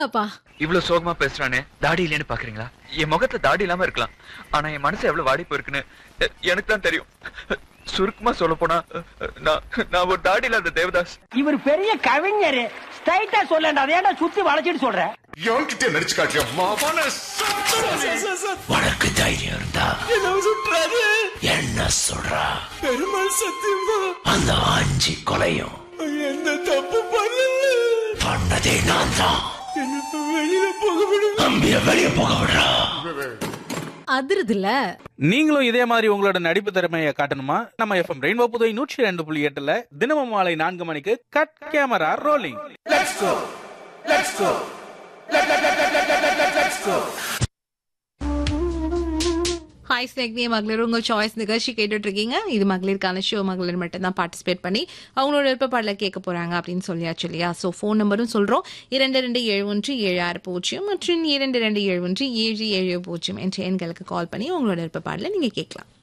அப்பா இவ்வளவு சோகமா பேசுறானே தாடி இல்லைன்னு பாக்குறீங்களா என் முகத்துல தாடி இல்லாம இருக்கலாம் ஆனா என் மனசு எவ்வளவு வாடி போயிருக்குன்னு எ- எனக்கு தான் தெரியும் சுருக்கமா சொல்ல போனா நான் நான் ஒரு தாடி இல்லாத தேவதாஸ் இவர் பெரிய கவிஞர் ஸ்ட்ரைட்டா சொல்லண்டா அதை ஏன்டா சுத்தி வளைச்சிட்டு சொல்ற எவன்கிட்ட நடிச்சு காட்டியா மாவான உனக்கு தைரியம் இருந்தா என்ன சொல்றா பெருமாள் சத்தியமா அந்த அஞ்சு கொலையும் எந்த தப்பு பண்ணல பண்ணதே நான் தான் என்ன வெளியில போக விடுங்க தம்பிய வெளிய போக விடுறா அதிருதுல நீங்களும் இதே மாதிரி உங்களோட நடிப்பு திறமையை காட்டணுமா நம்ம எஃப்எம் ரெயின்போ புதுவை நூற்றி ரெண்டு புள்ளி எட்டுல தினமும் மாலை நான்கு மணிக்கு கட் கேமரா ரோலிங் ஹாய் ஸ்னேக்னிய மகளிர் உங்கள் சாய்ஸ் நிகழ்ச்சி கேட்டுட்டு இருக்கீங்க இது மகளிருக்கான ஷோ மகளிர் மட்டும் தான் பார்ட்டிசிபேட் பண்ணி அவங்களோட விருப்பப்பாடல கேட்க போறாங்க அப்படின்னு சொல்லியாச்சு இல்லையா ஸோ ஃபோன் நம்பரும் சொல்றோம் இரண்டு ரெண்டு ஏழு ஒன்று ஏழு ஆறு பூஜ்ஜியம் மற்றும் இரண்டு ரெண்டு ஏழு ஒன்று ஏழு ஏழு பூஜ்ஜியம் என்ற எண்களுக்கு கால் பண்ணி உங்களோட விருப்பப்பாடல நீங்க கேட்கலாம்